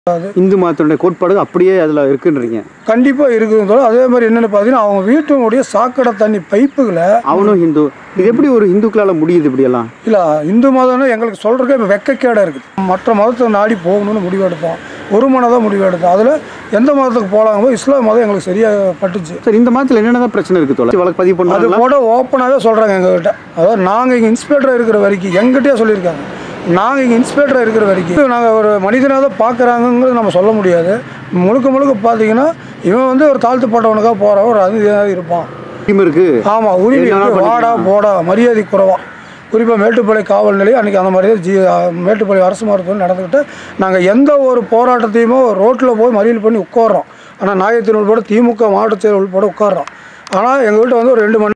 இந்து மதத்தினுடைய கோட்பாடு அப்படியே அதில் இருக்குன்றீங்க கண்டிப்பாக இருக்குதுன்னு அதே மாதிரி என்னென்னு பார்த்தீங்கன்னா அவங்க வீட்டினுடைய சாக்கடை தண்ணி பைப்புகளை அவனும் ஹிந்து இது எப்படி ஒரு இந்துக்களால் முடியுது இப்படியெல்லாம் இல்லை இந்து மதம்னு எங்களுக்கு சொல்கிறதுக்கே இப்போ வெக்கக்கேடாக இருக்குது மற்ற மதத்தை நாடி போகணும்னு முடிவு எடுத்தோம் ஒரு மனதாக முடிவு எடுத்தோம் அதில் எந்த மதத்துக்கு போகலாங்க இஸ்லாம் மதம் எங்களுக்கு சரியாக பட்டுச்சு சார் இந்த மதத்தில் என்னென்ன பிரச்சனை இருக்குது தோழர் வழக்கு பதிவு அது பண்ணாங்களா கூட ஓப்பனாகவே சொல்கிறாங்க எங்ககிட்ட அதாவது நாங்கள் இங்கே இன்ஸ்பெக்டர் இருக்கிற வரைக்கும் எங்கிட்டயே சொல்லியிருக்காங்க நாங்கள் இங்கே இன்ஸ்பெக்டர் இருக்கிற வரைக்கும் நாங்கள் ஒரு மனிதனாக தான் பார்க்குறாங்கங்கிறது நம்ம சொல்ல முடியாது முழுக்க முழுக்க பார்த்தீங்கன்னா இவன் வந்து ஒரு தாழ்த்தப்பட்டவனுக்காக போகிற ஒரு அதிகாரி இருப்பான் உரிமை இருக்கு ஆமாம் உரிமை என்ன இருக்கு. பண்ணிக்கலாம்? வாடா போடா மரியாதை குறைவா குறிப்பாக மேட்டுப்பாளைய காவல் நிலையம் அன்றைக்கி அந்த மாதிரி தான் ஜி மேட்டுப்பாளையம் அரசு மருத்துவம் நடந்துக்கிட்டு நாங்கள் எந்த ஒரு போராட்டத்தையுமோ ரோட்டில் போய் மறியல் பண்ணி உட்கார்றோம் ஆனால் நாயத்தின் உள்பட திமுக மாவட்ட செயல் உள்பட உட்கார்றோம் ஆனால் எங்கள்கிட்ட வந்து ஒரு ரெண்டு மணி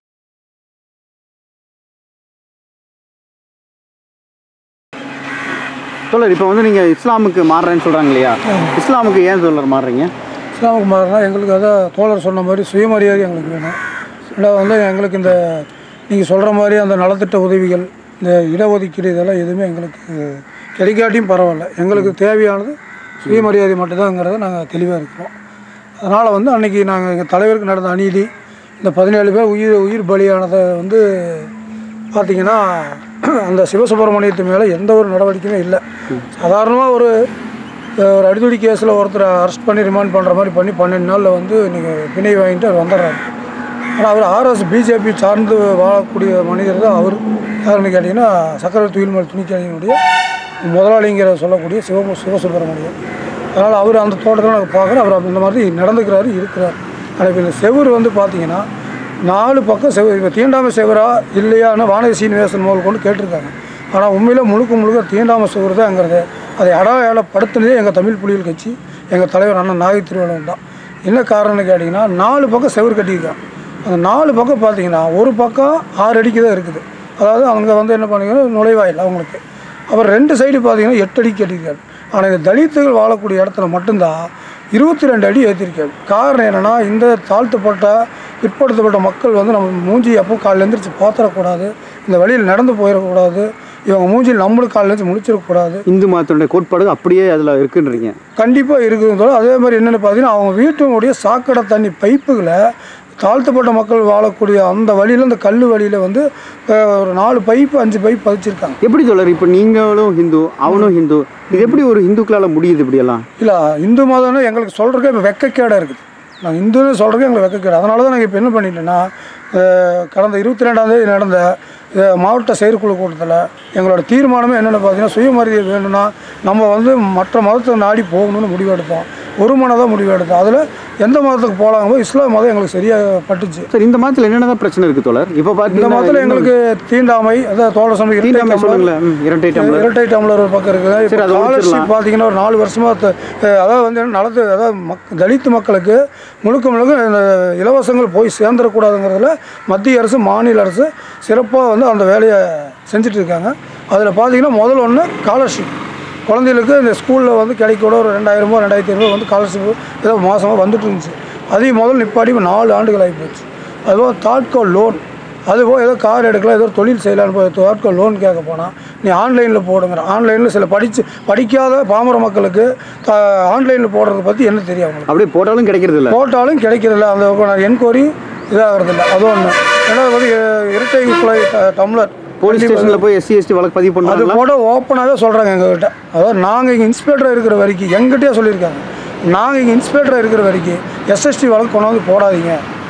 தோழர் இப்போ வந்து நீங்கள் இஸ்லாமுக்கு மாறுறேன்னு சொல்கிறாங்க இல்லையா இஸ்லாமுக்கு ஏன் தோழர் மாறுறீங்க இஸ்லாமுக்கு மாறினா எங்களுக்கு அதான் தோழர் சொன்ன மாதிரி சுயமரியாதை எங்களுக்கு வேணும் ரெண்டாவது வந்து எங்களுக்கு இந்த நீங்கள் சொல்கிற மாதிரி அந்த நலத்திட்ட உதவிகள் இந்த இடஒதுக்கீடு இதெல்லாம் எதுவுமே எங்களுக்கு கிடைக்காட்டியும் பரவாயில்ல எங்களுக்கு தேவையானது சுயமரியாதை மட்டும்தாங்கிறத நாங்கள் தெளிவாக இருக்கிறோம் அதனால் வந்து அன்றைக்கி நாங்கள் எங்கள் தலைவருக்கு நடந்த அநீதி இந்த பதினேழு பேர் உயிர் உயிர் பலியானதை வந்து பார்த்திங்கன்னா அந்த சிவசுப்பிரமணியத்து மேலே எந்த ஒரு நடவடிக்கையுமே இல்லை சாதாரணமாக ஒரு அஹ், ஒரு அடிதடி கேஸில் ஒருத்தரை அரெஸ்ட் பண்ணி ரிமாண்ட் பண்ணுற மாதிரி பண்ணி பன்னெண்டு நாளில் வந்து நீங்கள் பிணை வாங்கிட்டு அவர் வந்துடுறாரு ஆனால் அவர் ஆர்எஸ் பிஜேபி சார்ந்து வாழக்கூடிய மனிதர் தான் அவர் யாருன்னு கேட்டிங்கன்னா சக்கரவர்த்தி உயிர்மல் துணிக்கணியினுடைய முதலாளிங்கிற சொல்லக்கூடிய சிவ சிவசுப்பிரமணியம் அதனால் அவர் அந்த தோட்டத்தில் நாங்கள் பார்க்குறோம் அவர் இந்த மாதிரி நடந்துக்கிறாரு இருக்கிறார் ஆனால் இப்போ இந்த செவுரு வந்து பார்த்தீங்கன்னா நாலு பக்கம் செவ இப்போ தீண்டாமை செவரா இல்லையான்னு வானதி சீனிவாசன் முதல் கொண்டு கேட்டிருக்காங்க ஆனால் உண்மையில் முழுக்க முழுக்க தீண்டாமை செவரு தான்ங்கிறது அதை அடையாளப்படுத்தினதே எங்கள் தமிழ் புலிகள் கட்சி எங்கள் தலைவர் அண்ணன் நாகை திருவள்ளுவன் தான் என்ன காரணம்னு கேட்டிங்கன்னா நாலு பக்கம் செவுரு கட்டியிருக்காங்க அந்த நாலு பக்கம் பார்த்தீங்கன்னா ஒரு பக்கம் ஆறு அடிக்கு தான் இருக்குது அதாவது அவங்க வந்து என்ன பண்ணிங்கன்னா நுழைவாயில் அவங்களுக்கு அப்புறம் ரெண்டு சைடு பார்த்தீங்கன்னா எட்டு அடி கட்டியிருக்காரு ஆனால் இந்த தலித்துகள் வாழக்கூடிய இடத்துல மட்டும்தான் இருபத்தி ரெண்டு அடி ஏற்றிருக்காரு காரணம் என்னென்னா இந்த தாழ்த்தப்பட்ட பிற்படுத்தப்பட்ட மக்கள் வந்து நம்ம மூஞ்சி அப்போ காலையில் எழுந்திரிச்சு பார்த்துடக்கூடாது இந்த வழியில் நடந்து போயிடக்கூடாது இவங்க மூஞ்சியில் நம்மளும் காலையில் எழுந்திரிச்சு முழிச்சிடக்கூடாது இந்து மதத்தினுடைய கோட்பாடு அப்படியே அதில் இருக்குன்றீங்க கண்டிப்பாக இருக்குதுன்னு அதே மாதிரி என்னென்னு பார்த்தீங்கன்னா அவங்க வீட்டினுடைய சாக்கடை தண்ணி பைப்புகளை தாழ்த்தப்பட்ட மக்கள் வாழக்கூடிய அந்த வழியில் அந்த கல் வழியில் வந்து அஹ், ஒரு நாலு பைப்பு அஞ்சு பைப் பதிச்சிருக்காங்க எப்படி தோழர் இப்போ நீங்களும் ஹிந்து அவனும் ஹிந்து இது எப்படி ஒரு இந்துக்களால் முடியுது இப்படியெல்லாம் இல்லை இந்து மதம்னு எங்களுக்கு சொல்கிறதுக்கே இப்போ வெக்கக்கேடாக இருக்குது நாங்கள் இந்துன்னு சொல்கிறதுக்கு எங்களுக்கு வெக்கக்கேடு அதனால தான் நாங்கள் இப்போ என்ன பண்ணிட்டோன்னா அஹ், கடந்த இருபத்தி ரெண்டாந்தேதி நடந்த அஹ், மாவட்ட செயற்குழு கூட்டத்தில் எங்களோட தீர்மானமே என்னென்னு பார்த்தீங்கன்னா சுயமரியாதை வேணும்னா நம்ம வந்து மற்ற மதத்தை நாடி போகணும்னு முடிவெடுத்தோம் ஒரு மனதாக முடிவெடுத்தோம் அதில் எந்த மதத்துக்கு போகலாங்கோ இஸ்லாம் மதம் எங்களுக்கு சரியாக பட்டுச்சு சார் இந்த மதத்தில் என்னென்ன பிரச்சனை இருக்குது தோழர் இப்போ இந்த பார்த்தீங்கன்னா மதத்தில் எங்களுக்கு தீண்டாமை அதாவது தோழ சமயம் இரட்டை தீண்டாமை டம்ளர், சொல்லுங்களேன் ம், இரட்டை டம்ளர் இரட்டை டம்ளர் ஒரு பக்கம் இருக்குது சரி, இப்போ அதை ஸ்காலர்ஷிப் ஒழிச்சிடலாம். பார்த்தீங்கன்னா ஒரு நாலு வருஷமாக த- அஹ் அதாவது வந்து என்ன நலத்து அதாவது மக் தலித்து மக்களுக்கு முழுக்க முழுக்க இந்த இலவசங்கள் போய் சேர்ந்துடக்கூடாதுங்கிறதுல மத்திய அரசு மாநில அரசு சிறப்பாக வந்து அந்த வேலையை செஞ்சுட்டு இருக்காங்க அதில் பார்த்தீங்கன்னா முதல் ஒன்று ஸ்காலர்ஷிப் குழந்தைகளுக்கு இந்த ஸ்கூலில் வந்து கிடைக்கூட ஒரு ரெண்டாயிரமோ ரெண்டாயிரத்தி ஐநூறு வந்து ஸ்காலர்ஷிப் ஏதோ மாதமாக வந்துட்டு இருந்துச்சு அதையும் முதல் நிப்பாடி இப்போ நாலு ஆண்டுகள் ஆகி போச்சு அதுபோல் தாட்கோ லோன் அதுபோல் ஏதோ கார் எடுக்கலாம் ஏதோ ஒரு தொழில் செய்யலான்னு போய் தாட்கோ லோன் கேட்க போனால் நீ ஆன்லைனில் போடுங்கிற ஆன்லைனில் சில படித்து படிக்காத பாமர மக்களுக்கு ஆன்லைனில் போடுறத பற்றி என்ன தெரியும் அவங்களுக்கு அப்படியே போட்டாலும் கிடைக்கிறது இல்லை போட்டாலும் கிடைக்கிறதில்ல அந்த என்கொயரி இதாகிறதில்ல அது ஒன்று ரெண்டாவது வந்து இ- இரட்டை குழாய் ட- டம்ளர் போலீஸ் ஸ்டேஷனில் போய் எஸ்சி எஸ்டி வழக்கு பதிவு அது பண்ணாங்களா கூட ஓப்பனாகவே சொல்கிறாங்க எங்ககிட்ட அதாவது நாங்கள் இங்கே இன்ஸ்பெக்டர் இருக்கிற வரைக்கும் எங்கிட்டே சொல்லியிருக்காங்க நாங்கள் இங்கே இன்ஸ்பெக்டர் இருக்கிற வரைக்கும் எஸ்எஸ்டி வழக்கு கொண்டாந்து போடாதீங்க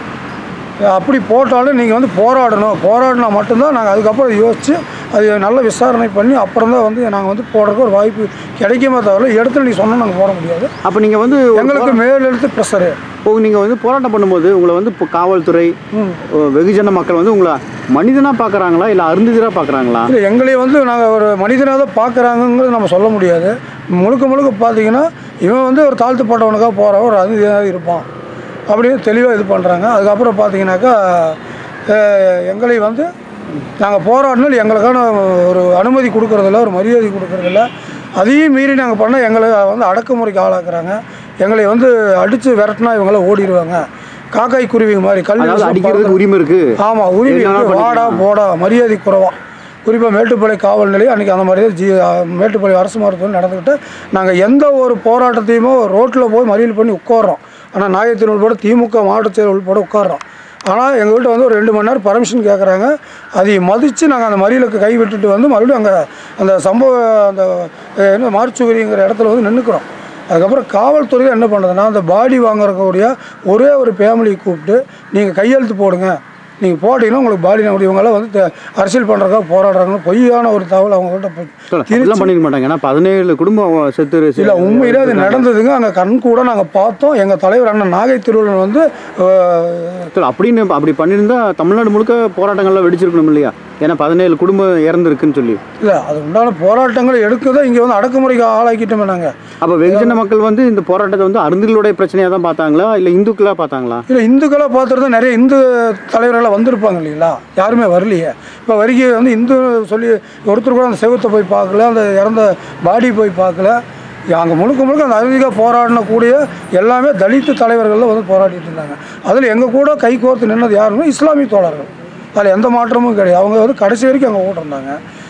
அப்படி போட்டாலும் நீங்கள் வந்து போராடணும் போராடினா மட்டும்தான் நாங்கள் அதுக்கப்புறம் யோசித்து அது நல்ல விசாரணை பண்ணி அப்புறம் தான் வந்து நாங்கள் வந்து போடுறதுக்கு ஒரு வாய்ப்பு கிடைக்குமே தவிர இடத்துல நீ சொன்னால் நாங்கள் போட முடியாது அப்போ நீங்கள் வந்து ஒரு எங்களுக்கு மேலெழுத்து ப்ரெஷரு இப்போ நீங்கள் வந்து போராட்டம் பண்ணும்போது உங்களை வந்து இப்போ காவல்துறை ஓ, வெகுஜன மக்கள் வந்து உங்களை மனிதனாக பார்க்குறாங்களா இல்லை அருந்ததிராக பார்க்குறாங்களா இல்லை எங்களையும் வந்து நாங்கள் ஒரு மனிதனாக தான் பார்க்குறாங்கங்கிறது நம்ம சொல்ல முடியாது முழுக்க முழுக்க பார்த்தீங்கன்னா இவன் வந்து ஒரு தாழ்த்தப்பட்டவனுக்காக போகிற ஒரு அதிதியாக இருப்பான் அப்படின்னு தெளிவாக இது பண்ணுறாங்க அதுக்கப்புறம் பார்த்தீங்கன்னாக்கா அஹ், எங்களை வந்து நாங்கள் போராடினால் எங்களுக்கான ஒரு அனுமதி கொடுக்கறதில்ல ஒரு மரியாதை கொடுக்கறதில்ல அதையும் மீறி நாங்கள் பண்ணால் எங்களை வந்து அடக்குமுறைக்கு ஆளாக்குறாங்க எங்களை வந்து அடித்து விரட்டினா இவங்கள ஓடிடுவாங்க காக்காய் குருவிங்க மாதிரி கல்வி அதாவது அடிக்கிறதுக்கு உரிமை இருக்குது ஆமாம் உரிமை என்ன வேணாலும் இருக்கு. வாடா போடா மரியாதை குறைவா குறிப்பாக மேட்டுப்பாளையம் காவல் நிலையம் அன்றைக்கி அந்த மாதிரி தான் ஜி மேட்டுப்பாளையம் அரசு மருத்துவம் நடந்துக்கிட்டு நாங்கள் எந்த ஒரு போராட்டத்தையுமோ ரோட்டில் போய் மறியல் பண்ணி உட்கார்றோம் ஆனால் நாயத்தின் உள்பட திமுக மாவட்ட செயல் உள்பட உட்கார்றோம் ஆனால் எங்கள்கிட்ட வந்து ஒரு ரெண்டு மணி நேரம் பர்மிஷன் கேட்குறாங்க அதை மதித்து நாங்கள் அந்த மறியலுக்கு கை விட்டுட்டு வந்து மறுபடியும் அங்கே அந்த சம்பவ அந்த அஹ், என்ன மார்ச்சுவரிங்கிற இடத்துல வந்து நின்றுக்கிறோம் அதுக்கப்புறம் காவல்துறை என்ன பண்ணுறதுன்னா அந்த பாடி வாங்குறக்கூடிய ஒரே ஒரு ஃபேமிலியை கூப்பிட்டு நீங்கள் கையெழுத்து போடுங்க நீங்கள் போட்டிங்கன்னா உங்களுக்கு பாடி நம்ம இவங்கெல்லாம் வந்து தெ- அரசியல் பண்ணுறதுக்காக போராடுறாங்கன்னு பொய்யான ஒரு தகவல் அவங்ககிட்ட போய் அப்படிலாம் பண்ணிக்க மாட்டாங்க ஏன்னா பதினேழு குடும்பம் செத்து இல்லை உண்மையிலே அது நடந்ததுங்க அங்கே கண் கூட நாங்கள் பார்த்தோம் எங்கள் தலைவர் அண்ணன் நாகை திருவள்ளுவர் வந்து அஹ், சரி, அப்படின்னு அப்படி பண்ணியிருந்தா தமிழ்நாடு முழுக்க போராட்டங்கள்லாம் வெடிச்சிருக்கணும் இல்லையா ஏன்னா பதினேழு குடும்பம் இறந்துருக்குன்னு சொல்லி இல்லை அது உண்டான போராட்டங்கள் எடுக்கதான் இங்கே வந்து அடக்குமுறைக்கு ஆளாக்கிட்டோமே நாங்கள் அப்போ வெகுஜன மக்கள் வந்து இந்த போராட்டத்தை வந்து அருந்திகளுடைய பிரச்சனையாக தான் பார்த்தாங்களா இல்லை இந்துக்களாக பார்த்தாங்களா இல்லை இந்துக்களாக பார்த்துட்டு தான் நிறைய இந்து தலைவர்கள்லாம் வந்திருப்பாங்க இல்லைங்களா யாருமே வரலையே இப்போ வரைக்கும் வந்து இந்து சொல்லி ஒருத்தர் கூட அந்த செவத்தை போய் பார்க்கல அந்த இறந்த பாடி போய் பார்க்கல அங்கே முழுக்க முழுக்க அந்த அருவிக போராடின கூடிய எல்லாமே தலித்து தலைவர்கள் வந்து போராடிட்டு இருந்தாங்க அதில் எங்கள் கூட கை கோர்த்து நின்னது யாருன்னா இஸ்லாமிய தோழர்கள் அதில் எந்த மாற்றமும் கிடையாது அவங்க வந்து கடைசி வரைக்கும் அங்கே ஓட்டிருந்தாங்க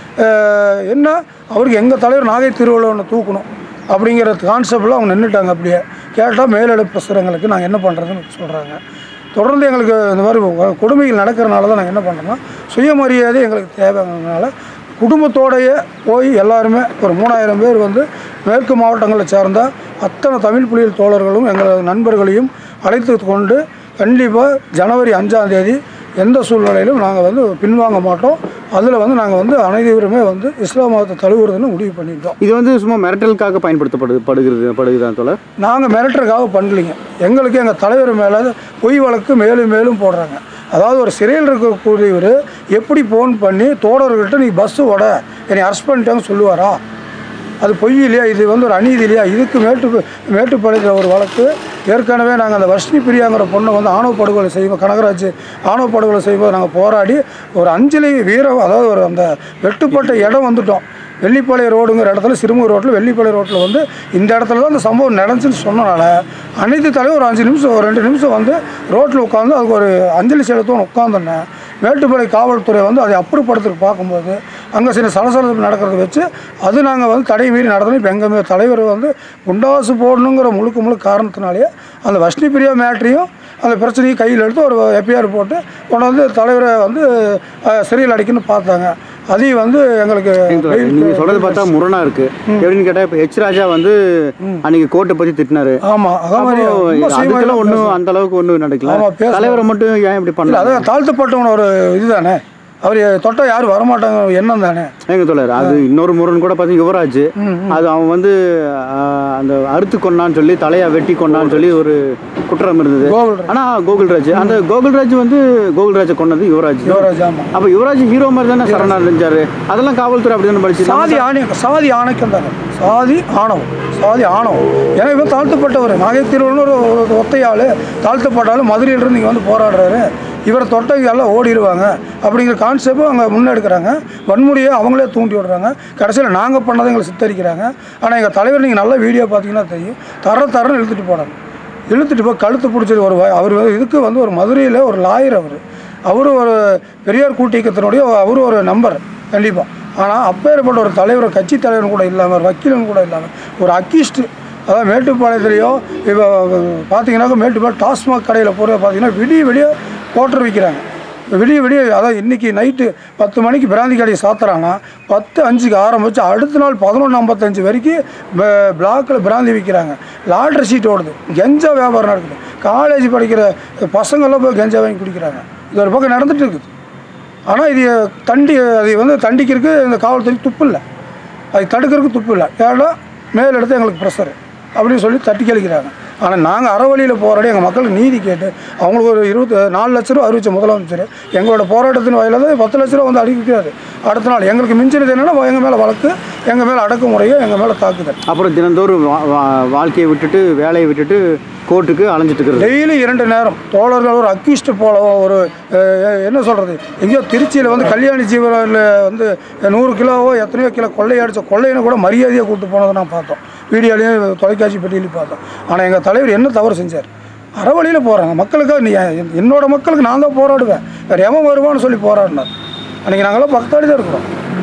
அஹ் என்ன அவருக்கு எங்கள் தலைவர் நாகை திருவள்ளுவனை தூக்கணும் அப்படிங்கிற கான்செப்டில் அவங்க நின்றுட்டாங்க அப்படியே கேட்டால் மேலெழுப்பு பிரசுரங்களுக்கு நாங்கள் என்ன பண்ணுறதுன்னு சொல்கிறாங்க தொடர்ந்து எங்களுக்கு இந்த மாதிரி வ- கொடுமைகள் நடக்கிறனால தான் நாங்கள் என்ன பண்ணுறோம்னா சுயமரியாதை எங்களுக்கு தேவைங்கிறதுனால குடும்பத்தோடையே போய் எல்லாருமே ஒரு மூணாயிரம் பேர் வந்து மேற்கு மாவட்டங்களை சேர்ந்த அத்தனை தமிழ் புலிகள் தோழர்களும் எங்கள் நண்பர்களையும் அழைத்து கொண்டு கண்டிப்பாக ஜனவரி அஞ்சாம் தேதி எந்த சூழ்நிலையிலும் நாங்கள் வந்து பின்வாங்க மாட்டோம் அதில் வந்து நாங்கள் வந்து அனைவருமே வந்து இஸ்லாம் மதத்தை தழுவுறதுன்னு முடிவு பண்ணிட்டோம் இது வந்து சும்மா மிரட்டலுக்காக பயன்படுத்தப்படுது படுகிறது படுகிறதா தோழர் நாங்கள் மிரட்டுறதுக்காக பண்ணலைங்க எங்களுக்கு எங்கள் தலைவர் மேலே பொய் வழக்கு மேலும் மேலும் போடுறாங்க அதாவது ஒரு சிறையில் இருக்கக்கூடியவர் எப்படி ஃபோன் பண்ணி தோழர்கள்ட்ட நீ பஸ்ஸு ஓட என்னை அரெஸ்ட் பண்ணிட்டாங்க சொல்லுவாரா அது பொய் இல்லையா இது வந்து ஒரு அநீதி இல்லையா இதுக்கு மேட்டு மேட்டுப்பாளையத்தில் ஒரு வழக்கு ஏற்கனவே நாங்கள் அந்த வர்ஷினி பிரியாங்கிற பொண்ணை வந்து ஆணவ படுகொலை செய்வோம் கனகராஜ் ஆணவ படுகொலை செய்யும்போது நாங்கள் போராடி ஒரு அஞ்சலி வீரம் அதாவது ஒரு அந்த வெட்டுப்பட்ட இடம் வந்துட்டோம் வெள்ளிப்பாளையம் ரோடுங்கிற இடத்துல சிறுமுகை ரோட்டில் வெள்ளிப்பாளையம் ரோட்டில் வந்து இந்த இடத்துல தான் அந்த சம்பவம் நடந்துச்சுன்னு சொன்னனால அனைத்து தலைவர் ஒரு அஞ்சு நிமிஷம் ஒரு ரெண்டு நிமிஷம் வந்து ரோட்டில் உட்காந்து அதுக்கு ஒரு அஞ்சலி செலுத்தவும் உட்காந்துனேன் மேட்டுப்பாளையம் காவல்துறை வந்து அதை அப்புறப்படுத்துறதுக்கு பார்க்கும்போது அங்கே சில சலசலப்பு நடக்கிறத வச்சு அது நாங்கள் வந்து தடை மீறி நடத்தணும் இப்போ எங்கள் மே- தலைவர் வந்து குண்டாசு போடணுங்கிற முழுக்க முழுக்க காரணத்தினாலேயே அந்த வஷ்ணி பிரியா மேட்ரையும் அந்த பிரச்சனையை கையில் எடுத்து ஒரு எஃப்ஐஆர் போட்டு கொண்டு வந்து தலைவரை வந்து அஹ், சிறையில் அடைக்கணும்னு பார்த்தாங்க அதையும் வந்து எங்களுக்கு நீங்க சொல்றது பார்த்தா முரணா இருக்கு எப்படின்னு கேட்டா இப்ப ஹெச் ராஜா வந்து அன்னைக்கு கோர்ட்டை பத்தி திட்டினாரு ஆமாம் அதே மாதிரி அப்போ ரொம்ப அதுக்கெல்லாம் சீமானி ஒன்றும் அந்த அளவுக்கு ஒன்றும் நடக்கல ஆமா, பேச- தலைவரை மட்டும் ஏன் இப்படி இல்லை பண்ணல அதான் தாழ்த்தப்பட்டவன ஒரு இதுதானே அவர் தொட்டால் யாரும் வரமாட்டாங்க எண்ணம் தானே எங்க தோழர் அது இன்னொரு முரண் கூட பார்த்தீங்க யுவராஜ் அது அவன் வந்து ஆஹ், அந்த அறுத்து கொண்டான்னு சொல்லி தலையை வெட்டி கொண்டான்னு சொல்லி ஒரு குற்றம் இருந்தது கோகுல்ராஜ். ஆனா கோகுல்ராஜ் அந்த கோகுல்ராஜ் வந்து கோகுல்ராஜை கொண்டது யுவராஜ் யுவராஜ் ஆமாம் அப்ப யுவராஜ் ஹீரோ மாதிரி தானே சரணா இருந்துச்சாரு அதெல்லாம் காவல்துறை அப்படி தானே படிச்சு சாதி ஆணையம் சாதி ஆணைக்கம் தானே சாதி ஆணவம் சாதி ஆணவம் ஏன்னா இவன் தாழ்த்தப்பட்டவர் நாகைத்தீர்வன் ஒரு ஒரு ஒத்தையாள் தாழ்த்தப்பட்டாலும் மதுரையிலிருந்து இங்கே வந்து போராடுறாரு இவரை தொட்டவங்க எல்லாம் ஓடிடுவாங்க அப்படிங்கிற கான்செப்டும் அவங்க முன்னெடுக்கிறாங்க வன்முறையை அவங்களே தூண்டி விடுறாங்க கடைசியில் நாங்கள் பண்ணதை எங்களை சித்தரிக்கிறாங்க ஆனால் எங்கள் தலைவர் நீங்கள் நல்ல வீடியோ பார்த்தீங்கன்னா தெரியும் தர தரன்னு இழுத்துட்டு போனாங்க இழுத்துட்டு போய் கழுத்து பிடிச்சது ஒரு வ- அவர் வந்து இதுக்கு வந்து ஒரு மதுரையில் ஒரு லாயர் அவர் அவரும் ஒரு பெரியார் கூட்டியக்கத்தினுடைய அவரும் ஒரு நம்பர் கண்டிப்பாக ஆனால் அப்பேற்பட்ட ஒரு தலைவர் கட்சி தலைவரும் கூட இல்லாமல் ஒரு வக்கீலும் கூட இல்லாமல் ஒரு அக்கிஸ்ட்டு அதாவது மேட்டுப்பாளையத்துலேயோ இப்போ பார்த்தீங்கன்னாக்கா மேட்டுப்பாளையம் டாஸ்மாக் கடையில் போகிற பார்த்தீங்கன்னா விடிய விடிய கோட்டர் விற்கிறாங்க விடிய விடிய அதாவது இன்றைக்கி நைட்டு பத்து மணிக்கு பிராந்தி கடையை சாத்துறாங்கன்னா பத்து அஞ்சுக்கு ஆரம்பித்து அடுத்த நாள் பதினொன்று ஐம்பத்தஞ்சு வரைக்கும் பிளாக்கில் பிராந்தி விற்கிறாங்க லாட்ரி சீட் ஓடுது கெஞ்சா வியாபாரம் நடக்குது காலேஜ் படிக்கிற பசங்கள்லாம் போய் கெஞ்சா வாங்கி குடிக்கிறாங்க இது ஒரு பக்கம் நடந்துட்டு இருக்குது ஆனால் இது தண்டி அது வந்து தண்டிக்கிறதுக்கு இந்த காவல்துறை துப்பு இல்லை அது தடுக்கிறதுக்கு துப்பு இல்லை ஏன்னா மேல் எடுத்து எங்களுக்கு ப்ரெஷர் அப்படின்னு சொல்லி தட்டி கழிக்கிறாங்க ஆனால் நாங்கள் அறவழியில் போராடி எங்கள் மக்களுக்கு நீதி கேட்டு அவங்களுக்கு ஒரு இருபத்தி நாலு லட்ச ரூபா அறிவிச்ச முதலமைச்சர் எங்களோட போராட்டத்தின் வாயில தான் பத்து லட்ச ரூபா வந்து அறிவிக்கிறாரு அடுத்த நாள் எங்களுக்கு மிஞ்சினது என்னென்னா எங்கள் மேலே வழக்கு எங்கள் மேலே அடக்குமுறையோ எங்கள் மேலே தாக்குதல் அப்புறம் தினந்தோறும் வா- வா- வாழ்க்கையை விட்டுட்டு வேலையை விட்டுட்டு கோர்ட்டுக்கு அலைஞ்சிட்டு இருக்கிறது டெய்லி இரண்டு நேரம் தோழர்கள் ஒரு அக்யூஸ்ட் போலவோ ஒரு அஹ், என்ன சொல்கிறது எங்கேயோ திருச்சியில் வந்து கல்யாணி ஜீவனில் வந்து நூறு கிலோவோ எத்தனையோ கிலோ கொள்ளையடிச்ச கொள்ளையனை கூட மரியாதையாக கூட்டு போனதை நான் பார்த்தோம் வீடியோலையும் தொலைக்காட்சி பெட்டியிலையும் பார்த்தோம் ஆனால் எங்கள் தலைவர் என்ன தவறு செஞ்சார் அறவழியில் போகிறாங்க மக்களுக்காக நீ என்- என்னோட மக்களுக்கு நான் தான் போராடுவேன் வேறு எவன் வருவான்னு சொல்லி போராடினார் அன்றைக்கி நாங்களாம் பக்கத்தாடி தான் இருக்கிறோம்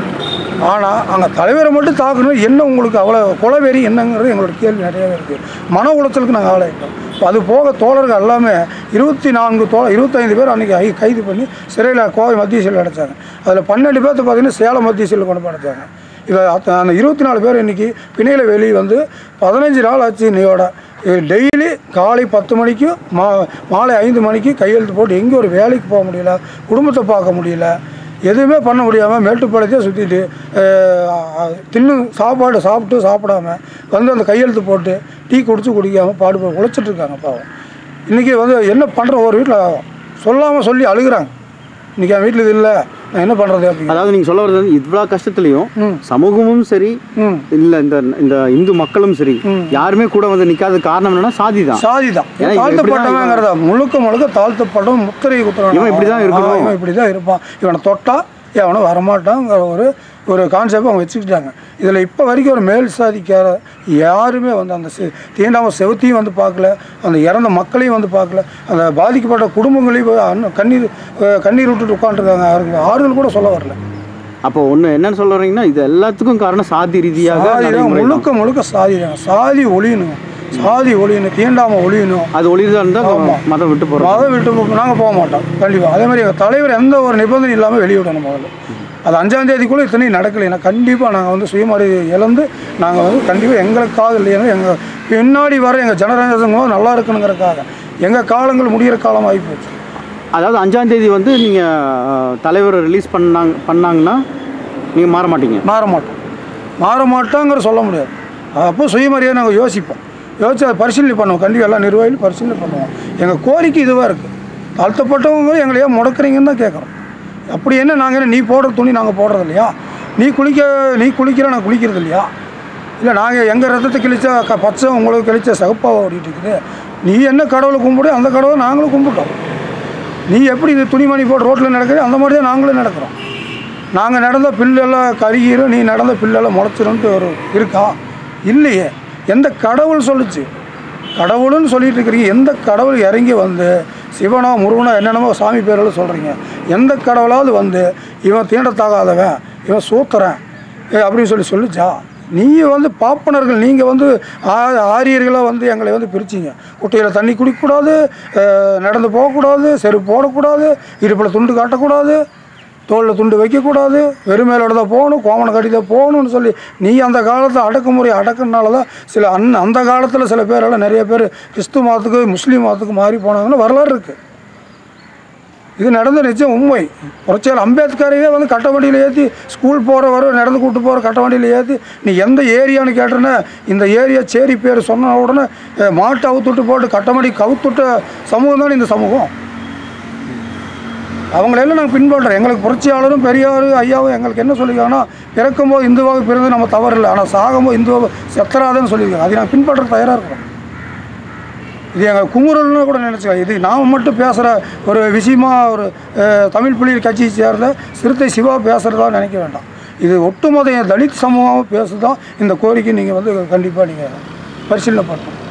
ஆனால் அங்கே தலைவரை மட்டும் தாக்கணும் என்ன உங்களுக்கு அவ்வளோ குலவெறி என்னங்கிறது எங்களோட கேள்வி நிறையவே இருக்குது மன உளைச்சலுக்கு நாங்கள் ஆளாயிட்டோம் இப்போ அது போக தோழர்கள் எல்லாமே இருபத்தி நான்கு தோ இருபத்தைந்து பேர் அன்றைக்கி ஐ கைது பண்ணி சிறையில் கோவை மத்திய சிறையில் அடைச்சாங்க அதில் பன்னெண்டு பேர்த்து பார்த்தீங்கன்னா சேலம் மத்திய சிறையில் கொண்டு போய் அடைச்சாங்க இப்போ அத்த- அந்த இருபத்தி நாலு பேர் இன்றைக்கி பிணையில் வெளியே வந்து பதினஞ்சு நாள் ஆச்சு இன்னையோட டெய்லி காலை பத்து மணிக்கு மா மாலை ஐந்து மணிக்கு கையெழுத்து போட்டு எங்கேயும் ஒரு வேலைக்கு போக முடியல குடும்பத்தை பார்க்க முடியல எதுவுமே பண்ண முடியாமல் மேட்டுப்பாளையத்தையே சுற்றிட்டு தின்னு சாப்பாடு சாப்பிட்டு சாப்பிடாம வந்து அந்த கையெழுத்து போட்டு டீ குடிச்சு குடிக்காமல் பாடு உழைச்சிட்டு இருக்காங்க பாவம் இன்றைக்கி வந்து என்ன பண்ணுற ஒரு வீட்டில் சொல்லாமல் சொல்லி அழுகுறாங்க இன்றைக்கி என் வீட்டில் இது இல்லை நான் என்ன பண்ணுறது அப்படின்னு அதாவது நீங்க சொல்ல வர்றது இவ்வளோ கஷ்டத்துலயும் ம். சமூகமும் சரி ம் இல்ல இந்த இந்த இந்து மக்களும் சரி யாருமே கூட வந்து நிக்காத காரணம் என்னன்னா சாதி தான் சாதி தான் ஏன்னா இவன் தாழ்த்தப்பட்டவங்கிறத முழுக்க முழுக்க தாழ்த்தப்பட்டவன் முத்திரை குத்துறான் இவன் இப்படிதான் இருக்கணும். இவன் இப்படி தான் இருப்பான் இவனை தொட்டா எவனை வரமாட்டாங்கிற ஒரு ஒரு கான்செப்ட் அவங்க வச்சுக்கிட்டாங்க இதில் இப்போ வரைக்கும் ஒரு மேல் சாதிக்கார யாருமே வந்து அந்த செ- தீண்டாம செவத்தையும் வந்து பார்க்கல அந்த இறந்த மக்களையும் வந்து பார்க்கல அந்த பாதிக்கப்பட்ட குடும்பங்களையும் போய் அண்ணன் கண்ணீர் அஹ் கண்ணீர் விட்டுட்டு உட்காந்துருக்காங்க அவருக்கு ஆறுதல் கூட சொல்ல வரல அப்போ ஒண்ணு என்னன்னு சொல்ல வர்றீங்கன்னா இது எல்லாத்துக்கும் காரணம் சாதி ரீதியாக சாதி தான் நடைமுறை தான். முழுக்க முழுக்க சாதி தான் சாதி ஒழியணும் சாதி ஒழியணும் தீண்டாம ஒழியணும் அது ஒளிதான் இருந்தா மதம் விட்டு போறோம் மதம் விட்டு நாங்கள் போக மாட்டோம் கண்டிப்பாக அதே மாதிரி எங்கள் தலைவர் எந்த ஒரு நிபந்தனை இல்லாமல் வெளியிடணும் முதல்ல அது அஞ்சாம் தேதிக்குள்ளே இத்தனையும் நடக்கலைன்னா கண்டிப்பாக நாங்கள் வந்து சுயமரியாதை இழந்து நாங்கள் வந்து கண்டிப்பாக எங்களுக்காக இல்லையா எங்கள் பின்னாடி வர எங்கள் ஜனரஞ்சன் நல்லா இருக்கணுங்கிறதுக்காக எங்கள் காலங்கள் முடிகிற காலம் ஆகிப்போச்சு அதாவது அஞ்சாம் தேதி வந்து நீங்க அஹ், தலைவர் ரிலீஸ் பண்ணாங்க பண்ணாங்கன்னா நீங்க மாற மாட்டீங்க மாற மாட்டோம் மாற மாட்டோங்கிற சொல்ல முடியாது அப்போ சுயமரியாதை நாங்கள் யோசிப்போம் யோசிச்சு அதை பரிசீலனை பண்ணுவோம் கண்டிப்பாக எல்லா நிர்வாகிகளும் பரிசீலனை பண்ணுவோம் எங்கள் கோரிக்கை இதுவாக இருக்குது தாழ்த்தப்பட்டவங்க எங்களை ஏன் முடக்குறீங்கன்னு தான் கேட்குறோம் அப்படி என்ன நாங்கள் என்ன நீ போடுற துணி நாங்கள் போடுறது இல்லையா நீ குளிக்க நீ குளிக்கிற நான் குளிக்கிறது இல்லையா இல்லை நாங்கள் எங்கள் ரத்தத்தை கிழிச்சா க பச்சை உங்களுக்கு கிழிச்ச சகப்பாக ஓடிட்டு இருக்குது நீ என்ன கடவுளை கும்பிடு அந்த கடவுளை நாங்களும் கும்பிட்டோம் நீ எப்படி இது துணிமணி போட்டு ரோட்டில் நடக்கிற அந்த மாதிரி தான் நாங்களும் நடக்கிறோம் நாங்கள் நடந்த பில்லெல்லாம் கருகிரும் நீ நடந்த பில்லெல்லாம் முளைச்சிரும்ட்டு ஒரு இருக்கா இல்லையே எந்த கடவுள் சொல்லுச்சு கடவுள்னு சொல்லிட்டு இருக்கிறீங்க எந்த கடவுள் இறங்கி வந்து சிவனோ முருகனோ என்னென்னமோ சாமி பேரெல்லாம் சொல்கிறீங்க எந்த கடவுளாவது வந்து இவன் தீண்டத்தாகாதவன் இவன் சூத்துறன் ஏ அப்படின்னு சொல்லி சொல்லுச்சா நீ வந்து பாப்பனர்கள் நீங்கள் வந்து ஆ- ஆரியர்களாக வந்து எங்களை வந்து பிரிச்சிங்க குட்டையில் தண்ணி குடிக்கக்கூடாது அஹ், நடந்து போகக்கூடாது செருப்பு போடக்கூடாது இடுப்பில் துண்டு காட்டக்கூடாது தோளில் துண்டு வைக்கக்கூடாது வெறுமேலோட தான் போகணும் கோமனை கட்டி தான் போகணும்னு சொல்லி நீ அந்த காலத்தில் அடக்குமுறை அடக்குனால தான் சில அந் அந்த காலத்தில் சில பேரெல்லாம் நிறைய பேர் கிறிஸ்து மதத்துக்கு முஸ்லீம் மதத்துக்கு மாறி போனாங்கன்னு வரலாறு இருக்குது இது நடந்த நிச்சயம் உண்மை புரட்சியாளர் அம்பேத்கரையே வந்து கட்ட வண்டியில் ஏற்றி ஸ்கூல் போகிற வர நடந்து கூட்டு போகிற கட்ட வண்டியில் ஏற்றி நீ எந்த ஏரியான்னு கேட்டேன்னா இந்த ஏரியா சேரி பேர் சொன்ன உடனே அஹ், மாட்டை அவுத்துட்டு போட்டு கட்ட வண்டி கவுத்துட்ட சமூகம் தானே இந்த சமூகம் அவங்களெல்லாம் நாங்கள் பின்பற்றுறோம் எங்களுக்கு புரட்சியாளரும் பெரியார் ஐயாவும் எங்களுக்கு என்ன சொல்லியிருக்காங்கன்னா பிறக்கும்போது இந்துவாக பிறந்து நம்ம தவறு இல்லை ஆனால் சாகும்போது இந்துவாக செத்தராதுன்னு சொல்லியிருக்காங்க அதை நாங்கள் பின்பற்ற தயாராக இருக்கிறோம் இது எங்கள் குமுறல்னு கூட நினச்சிக்கலாம் இது நாம் மட்டும் பேசுகிற ஒரு விஷயமா ஒரு அஹ், தமிழ் புலிகள் கட்சியை சேர்ந்த சிறுத்தை சிவா பேசுகிறதா நினைக்க வேண்டாம் இது ஒட்டுமொத்த தலித் சமூகம் பேசுதான் இந்த கோரிக்கை நீங்கள் வந்து கண்டிப்பாக நீங்கள் பரிசீலனை பண்ணணும்